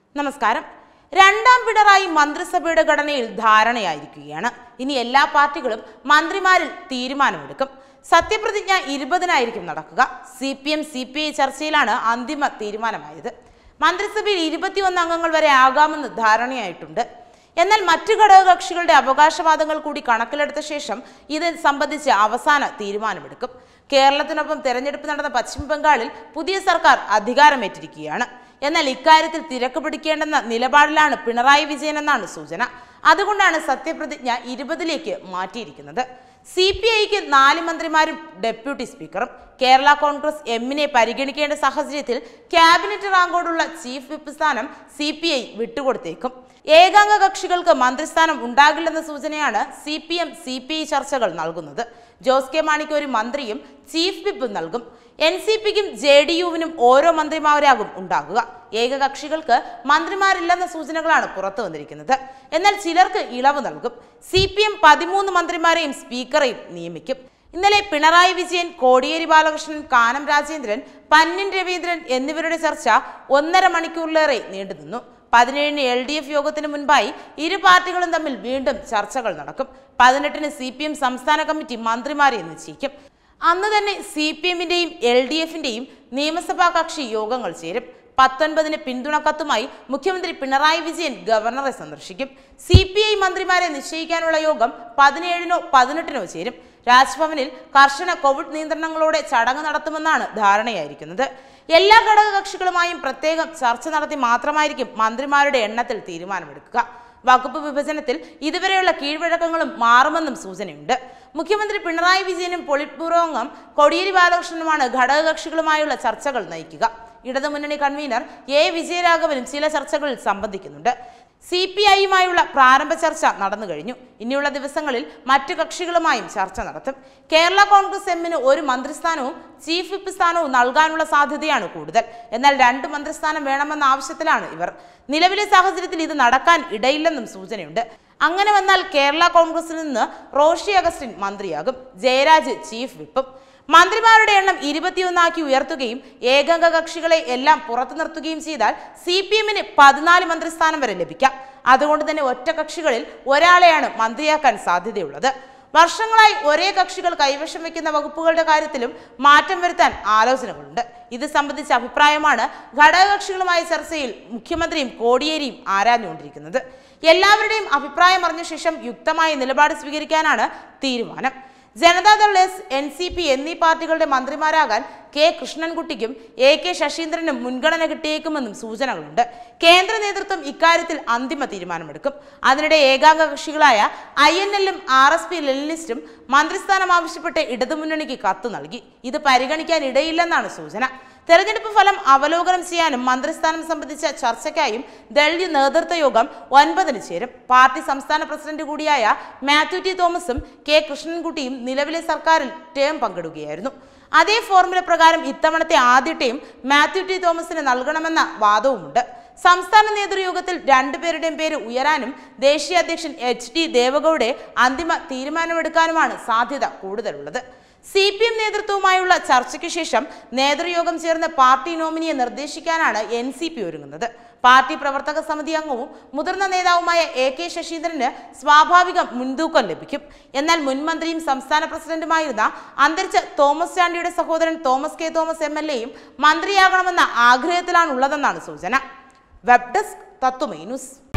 നമസ്കാരം രണ്ടാം പിണറായി മന്ത്രിസഭയുടെ ഘടനയിൽ ധാരണയായിരിക്കുകയാണ് ഇനി എല്ലാ പാർട്ടികളും മന്ത്രിമാരിൽ തീരുമാനമെടുക്കും സത്യപ്രതിജ്ഞ ഇരുപതിനായിരിക്കും നടക്കുക C P M C P I ചർച്ചയിലാണ് അന്തിമ തീരുമാനമായത് മന്ത്രിസഭയിൽ ഇരുപത്തിയൊന്ന് അംഗങ്ങൾ വരെ ആകാമെന്ന് ധാരണയായിട്ടുണ്ട് എന്നാൽ മറ്റു ഘടകകക്ഷികളുടെ അവകാശവാദങ്ങൾ കൂടി കണക്കിലെടുത്ത ശേഷം ഇത് സംബന്ധിച്ച് അവസാന തീരുമാനമെടുക്കും കേരളത്തിനൊപ്പം തെരഞ്ഞെടുപ്പ് നടന്ന പശ്ചിമ ബംഗാളിൽ പുതിയ സർക്കാർ അധികാരമേറ്റിരിക്കുകയാണ് എന്നാൽ ഇക്കാര്യത്തിൽ തിരക്ക് പിടിക്കേണ്ടെന്ന നിലപാടിലാണ് പിണറായി വിജയൻ എന്നാണ് സൂചന അതുകൊണ്ടാണ് സത്യപ്രതിജ്ഞ ഇരുപതിലേക്ക് മാറ്റിയിരിക്കുന്നത് സി പി ഐക്ക് നാല് മന്ത്രിമാരും ഡെപ്യൂട്ടി സ്പീക്കറും കേരള കോൺഗ്രസ് എമ്മിനെ പരിഗണിക്കേണ്ട സാഹചര്യത്തിൽ ക്യാബിനറ്റ് റാങ്കോടുള്ള ചീഫ് വിപ്പ് സ്ഥാനം സി പി ഐ വിട്ടുകൊടുത്തേക്കും ഏകാംഗ കക്ഷികൾക്ക് മന്ത്രിസ്ഥാനം ഉണ്ടാകില്ലെന്ന സൂചനയാണ് C P M C P I ചർച്ചകൾ നൽകുന്നത് ജോസ് കെ മാണിക്ക് ഒരു മന്ത്രിയും ചീഫ് വിപ്പും നൽകും എൻ സി പിക്കും ജെ ഡി യുവിനും ഓരോ മന്ത്രിമാരാകും ഉണ്ടാകുക ഏകകക്ഷികൾക്ക് മന്ത്രിമാരില്ലെന്ന സൂചനകളാണ് പുറത്തു വന്നിരിക്കുന്നത് എന്നാൽ ചിലർക്ക് ഇളവ് നൽകും സി പി എം പതിമൂന്ന് മന്ത്രിമാരെയും സ്പീക്കറെയും നിയമിക്കും ഇന്നലെ പിണറായി വിജയൻ കോടിയേരി ബാലകൃഷ്ണൻ കാനം രാജേന്ദ്രൻ പന്നിൻ രവീന്ദ്രൻ എന്നിവരുടെ ചർച്ച ഒന്നര മണിക്കൂറിലേറെ നീണ്ടുനിന്നു പതിനേഴിന് എൽ ഡി എഫ് യോഗത്തിന് മുൻപായി ഇരു പാർട്ടികളും തമ്മിൽ വീണ്ടും ചർച്ചകൾ നടക്കും പതിനെട്ടിന് സി പി എം സംസ്ഥാന കമ്മിറ്റി മന്ത്രിമാരെ നിശ്ചയിക്കും അന്ന് തന്നെ സി പി എമ്മിന്റെയും എൽ ഡി എഫിന്റെയും നിയമസഭാ കക്ഷി യോഗങ്ങൾ ചേരും പത്തൊൻപതിന് പിന്തുണക്കത്തുമായി മുഖ്യമന്ത്രി പിണറായി വിജയൻ ഗവർണറെ സന്ദർശിക്കും സി പി ഐ മന്ത്രിമാരെ നിശ്ചയിക്കാനുള്ള യോഗം പതിനേഴിനോ പതിനെട്ടിനോ ചേരും രാജ്ഭവനിൽ കർശന കോവിഡ് നിയന്ത്രണങ്ങളോടെ ചടങ്ങ് നടത്തുമെന്നാണ് ധാരണയായിരിക്കുന്നത് എല്ലാ ഘടകകക്ഷികളുമായും പ്രത്യേകം ചർച്ച നടത്തി മാത്രമായിരിക്കും മന്ത്രിമാരുടെ എണ്ണത്തിൽ തീരുമാനമെടുക്കുക വകുപ്പ് വിഭജനത്തിൽ ഇതുവരെയുള്ള കീഴ്വഴക്കങ്ങളും മാറുമെന്നും സൂചനയുണ്ട് മുഖ്യമന്ത്രി പിണറായി വിജയനും പൊളിറ്റ് ബ്യൂറോ അംഗം കോടിയേരി ബാലകൃഷ്ണനുമാണ് ഘടകകക്ഷികളുമായുള്ള ചർച്ചകൾ നയിക്കുക ഇടതുമുന്നണി കൺവീനർ എ വിജയരാഘവനും ചില ചർച്ചകളിൽ സംബന്ധിക്കുന്നുണ്ട് സി പി ഐയുമായുള്ള പ്രാരംഭ ചർച്ച നടന്നു കഴിഞ്ഞു ഇനിയുള്ള ദിവസങ്ങളിൽ മറ്റു കക്ഷികളുമായും ചർച്ച നടത്തും കേരള കോൺഗ്രസ് എമ്മിന് ഒരു മന്ത്രിസ്ഥാനവും ചീഫ് വിപ്പ് സ്ഥാനവും നൽകാനുള്ള സാധ്യതയാണ് കൂടുതൽ എന്നാൽ രണ്ട് മന്ത്രിസ്ഥാനം വേണമെന്ന ആവശ്യത്തിലാണ് ഇവർ നിലവിലെ സാഹചര്യത്തിൽ ഇത് നടക്കാൻ ഇടയില്ലെന്നും സൂചനയുണ്ട് അങ്ങനെ വന്നാൽ കേരള കോൺഗ്രസിൽ നിന്ന് റോഷി അഗസ്റ്റിൻ മന്ത്രിയാകും ജയരാജ് ചീഫ് വിപ്പും മന്ത്രിമാരുടെ എണ്ണം ഇരുപത്തിയൊന്നാക്കി ഉയർത്തുകയും ഏകാംഗ കക്ഷികളെ എല്ലാം പുറത്തു നിർത്തുകയും ചെയ്താൽ സി പി എമ്മിന് പതിനാല് മന്ത്രിസ്ഥാനം വരെ ലഭിക്കാം അതുകൊണ്ട് തന്നെ ഒറ്റ കക്ഷികളിൽ ഒരാളെയാണ് മന്ത്രിയാക്കാൻ സാധ്യതയുള്ളത് വർഷങ്ങളായി ഒരേ കക്ഷികൾ കൈവശം വെക്കുന്ന വകുപ്പുകളുടെ കാര്യത്തിലും മാറ്റം വരുത്താൻ ആലോചനകളുണ്ട് ഇത് സംബന്ധിച്ച അഭിപ്രായമാണ് ഘടകകക്ഷികളുമായ ചർച്ചയിൽ മുഖ്യമന്ത്രിയും കോടിയേരിയും ആരാഞ്ഞുകൊണ്ടിരിക്കുന്നത് എല്ലാവരുടെയും അഭിപ്രായം അറിഞ്ഞ ശേഷം യുക്തമായ നിലപാട് സ്വീകരിക്കാനാണ് തീരുമാനം Janata Dal S N C P എന്നീ പാർട്ടികളുടെ മന്ത്രിമാരാകാൻ കെ കൃഷ്ണൻകുട്ടിക്കും എ കെ ശശീന്ദ്രനും മുൻഗണന കിട്ടിയേക്കുമെന്നും സൂചനകളുണ്ട് കേന്ദ്ര നേതൃത്വം ഇക്കാര്യത്തിൽ അന്തിമ തീരുമാനമെടുക്കും അതിനിടെ ഏകാംഗ കക്ഷികളായ ഐ എൻ എല്ലും ആർ എസ് പി ലെനിനിസ്റ്റും മന്ത്രിസ്ഥാനം ആവശ്യപ്പെട്ട് ഇടതുമുന്നണിക്ക് കത്ത് നൽകി ഇത് പരിഗണിക്കാൻ ഇടയില്ലെന്നാണ് സൂചന തെരഞ്ഞെടുപ്പ് ഫലം അവലോകനം ചെയ്യാനും മന്ത്രിസ്ഥാനം സംബന്ധിച്ച ചർച്ചയ്ക്കായും ദളിത് നേതൃത്വ യോഗം ഒൻപതിന് ചേരും പാർട്ടി സംസ്ഥാന പ്രസിഡന്റ് കൂടിയായ മാത്യു ടി തോമസും കെ കൃഷ്ണൻകുട്ടിയും നിലവിലെ സർക്കാരിൽ ടേം പങ്കിടുകയായിരുന്നു അതേ ഫോർമുല പ്രകാരം ഇത്തവണത്തെ ആദ്യ ടീം മാത്യു ടി തോമസിന് നൽകണമെന്ന വാദവുമുണ്ട് സംസ്ഥാന നേതൃയോഗത്തിൽ രണ്ടുപേരുടെയും പേര് ഉയരാനും ദേശീയ അധ്യക്ഷൻ എച്ച് ഡി ദേവഗൌഡെ അന്തിമ തീരുമാനമെടുക്കാനുമാണ് സാധ്യത കൂടുതലുള്ളത് സി പി എം നേതൃത്വവുമായുള്ള ചർച്ചയ്ക്ക് ശേഷം നേതൃയോഗം ചേർന്ന് പാർട്ടി നോമിനിയെ നിർദ്ദേശിക്കാനാണ് എൻ സി പി ഒരുങ്ങുന്നത് പാർട്ടി പ്രവർത്തക സമിതി അംഗവും മുതിർന്ന നേതാവുമായ എ കെ ശശീന്ദ്രന് സ്വാഭാവിക മുൻതൂക്കം ലഭിക്കും എന്നാൽ മുൻമന്ത്രിയും സംസ്ഥാന പ്രസിഡന്റുമായിരുന്ന അന്തരിച്ച തോമസ് ചാണ്ടിയുടെ സഹോദരൻ Thomas K Thomas M L എയും മന്ത്രിയാകണമെന്ന ആഗ്രഹത്തിലാണുള്ളതെന്നാണ് സൂചന വെബ് ഡെസ്ക് തത്വമൈ ന്യൂസ്